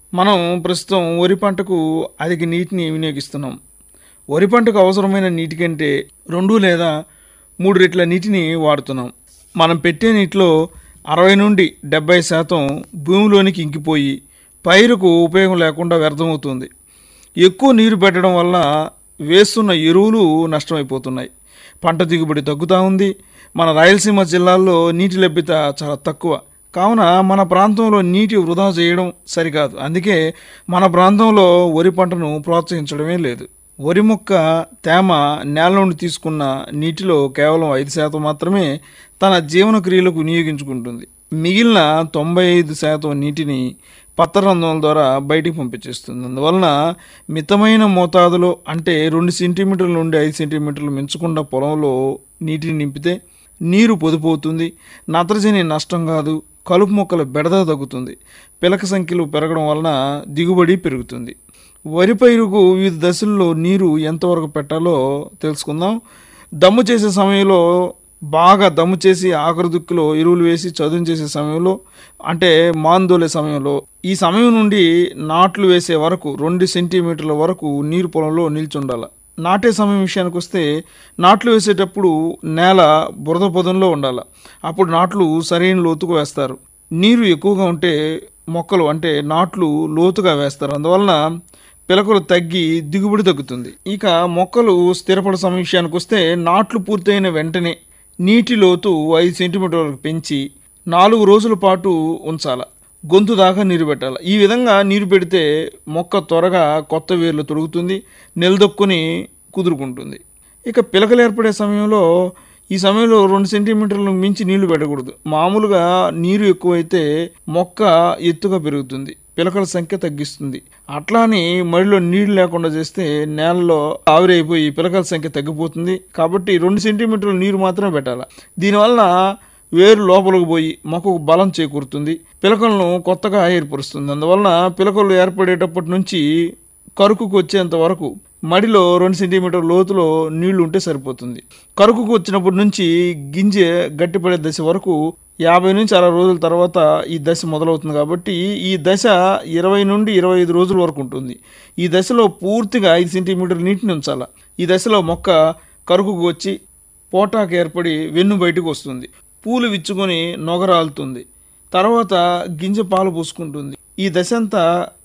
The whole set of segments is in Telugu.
మనం ప్రస్తుతం వరి పంటకు అధిక నీటిని వినియోగిస్తున్నాం వరి పంటకు అవసరమైన నీటి కంటే రెండు లేదా మూడు రెట్ల నీటిని వాడుతున్నాం మనం పెట్టే నీటిలో అరవై నుండి డెబ్బై శాతం భూమిలోనికి ఇంకిపోయి పైరుకు ఉపయోగం లేకుండా వ్యర్థమవుతుంది ఎక్కువ నీరు పెట్టడం వల్ల వేస్తున్న ఎరువులు నష్టమైపోతున్నాయి పంట దిగుబడి తగ్గుతూ ఉంది మన రాయలసీమ జిల్లాల్లో నీటి లభ్యత చాలా తక్కువ కావున మన ప్రాంతంలో నీటి వృధా చేయడం సరికాదు అందుకే మన ప్రాంతంలో వరి పంటను ప్రోత్సహించడమే లేదు వరి మొక్క తేమ నేల నుండి తీసుకున్న నీటిలో కేవలం ఐదు శాతం మాత్రమే తన జీవన క్రియలకు వినియోగించుకుంటుంది మిగిలిన తొంభై ఐదు శాతం నీటిని పత్రరంధ్రాల ద్వారా బయటికి పంపించేస్తుంది అందువలన మితమైన మోతాదులో అంటే రెండు సెంటీమీటర్ల నుండి ఐదు సెంటీమీటర్లు మించకుండా పొలంలో నీటిని నింపితే నీరు పొదుపవుతుంది నత్రజని నష్టం కాదు కలుపు మొక్కల బెడద తగ్గుతుంది పిలక సంఖ్యలు పెరగడం వలన దిగుబడి పెరుగుతుంది వరి పైరుకు వివిధ దశల్లో నీరు ఎంతవరకు పెట్టాలో తెలుసుకుందాం దమ్ము చేసే సమయంలో బాగా దమ్ము చేసి ఆఖరి దుక్కులో ఎరువులు వేసి చదును చేసే సమయంలో అంటే మాందోలే సమయంలో ఈ సమయం నుండి నాట్లు వేసే వరకు రెండు సెంటీమీటర్ల వరకు నీరు పొలంలో నిల్చుండాలి నాటే సమయం విషయానికి వస్తే నాట్లు వేసేటప్పుడు నేల బురద పొదంలో ఉండాలి అప్పుడు నాట్లు సరైన లోతుకు వేస్తారు నీరు ఎక్కువగా ఉంటే మొక్కలు అంటే నాట్లు లోతుగా వేస్తారు అందువలన పిలకలు తగ్గి దిగుబడి తగ్గుతుంది ఇక మొక్కలు స్థిరపడ సమయం విషయానికి వస్తే నాట్లు పూర్తయిన వెంటనే నీటి లోతు ఐదు సెంటీమీటర్లకు పెంచి నాలుగు రోజుల పాటు ఉంచాల గొంతు దాకా నీరు పెట్టాలి ఈ విధంగా నీరు పెడితే మొక్క త్వరగా కొత్త వేర్లు తొడుగుతుంది నిలదొక్కుని కుదురుకుంటుంది ఇక పిలకలు ఏర్పడే సమయంలో ఈ సమయంలో రెండు సెంటీమీటర్లకు మించి నీళ్లు పెట్టకూడదు మామూలుగా నీరు ఎక్కువైతే మొక్క ఎత్తుగా పెరుగుతుంది పిలకల సంఖ్య తగ్గిస్తుంది అట్లా అని మడిలో నీళ్లు లేకుండా చేస్తే నేలలో ఆవిరైపోయి పిలకల సంఖ్య తగ్గిపోతుంది కాబట్టి రెండు సెంటీమీటర్ల నీరు మాత్రమే పెట్టాలి దీనివలన వేరు లోపలికి పోయి మొక్కకు బలం చేకూరుతుంది పిలకలను కొత్తగా ఏర్పరుస్తుంది అందువలన పిలకలు ఏర్పడేటప్పటి నుంచి కరుకుకు వచ్చేంత వరకు మడిలో రెండు సెంటీమీటర్ లోతులో నీళ్లు ఉంటే సరిపోతుంది కరుకుకు వచ్చినప్పటి నుంచి గింజ గట్టిపడే దశ వరకు యాభై నుంచి అరవై రోజుల తర్వాత ఈ దశ మొదలవుతుంది కాబట్టి ఈ దశ ఇరవై నుండి ఇరవై ఐదు రోజుల వరకు ఉంటుంది ఈ దశలో పూర్తిగా ఐదు సెంటీమీటర్ నీటిని ఉంచాల ఈ దశలో మొక్క కరుకుకు వచ్చి పోటాకు ఏర్పడి వెన్ను బయటకు వస్తుంది పూలు విచ్చుకొని నొగరాలుతుంది తర్వాత గింజ పాలు పూసుకుంటుంది ఈ దశ అంతా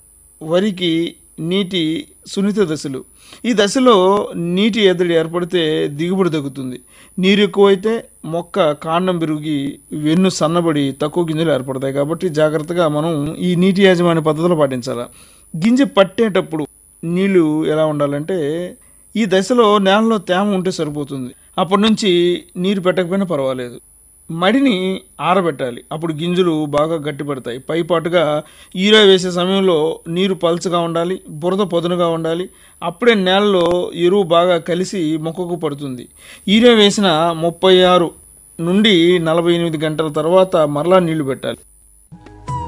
వరికి నీటి సున్నిత దశలు ఈ దశలో నీటి ఎద్దడి ఏర్పడితే దిగుబడి తగ్గుతుంది నీరు ఎక్కువైతే మొక్క కాండం పెరిగి వెన్ను సన్నబడి తక్కువ గింజలు ఏర్పడతాయి కాబట్టి జాగ్రత్తగా మనం ఈ నీటి యాజమాన్య పద్ధతులు పాటించాలి గింజ పట్టేటప్పుడు నీళ్లు ఎలా ఉండాలంటే ఈ దశలో నేలలో తేమ ఉంటే సరిపోతుంది అప్పటి నుంచి నీరు పెట్టకపోయినా పర్వాలేదు మడిని ఆరబెట్టాలి అప్పుడు గింజలు బాగా గట్టిపడతాయి పైపాటుగా ఈరా వేసే సమయంలో నీరు పల్చగా ఉండాలి బురద పొదనుగా ఉండాలి అప్పుడే నేలలో ఎరువు బాగా కలిసి మొక్కకు పడుతుంది ఈరా వేసిన ముప్పై ఆరు నుండి నలభై ఎనిమిది గంటల తర్వాత మరలా నీళ్లు పెట్టాలి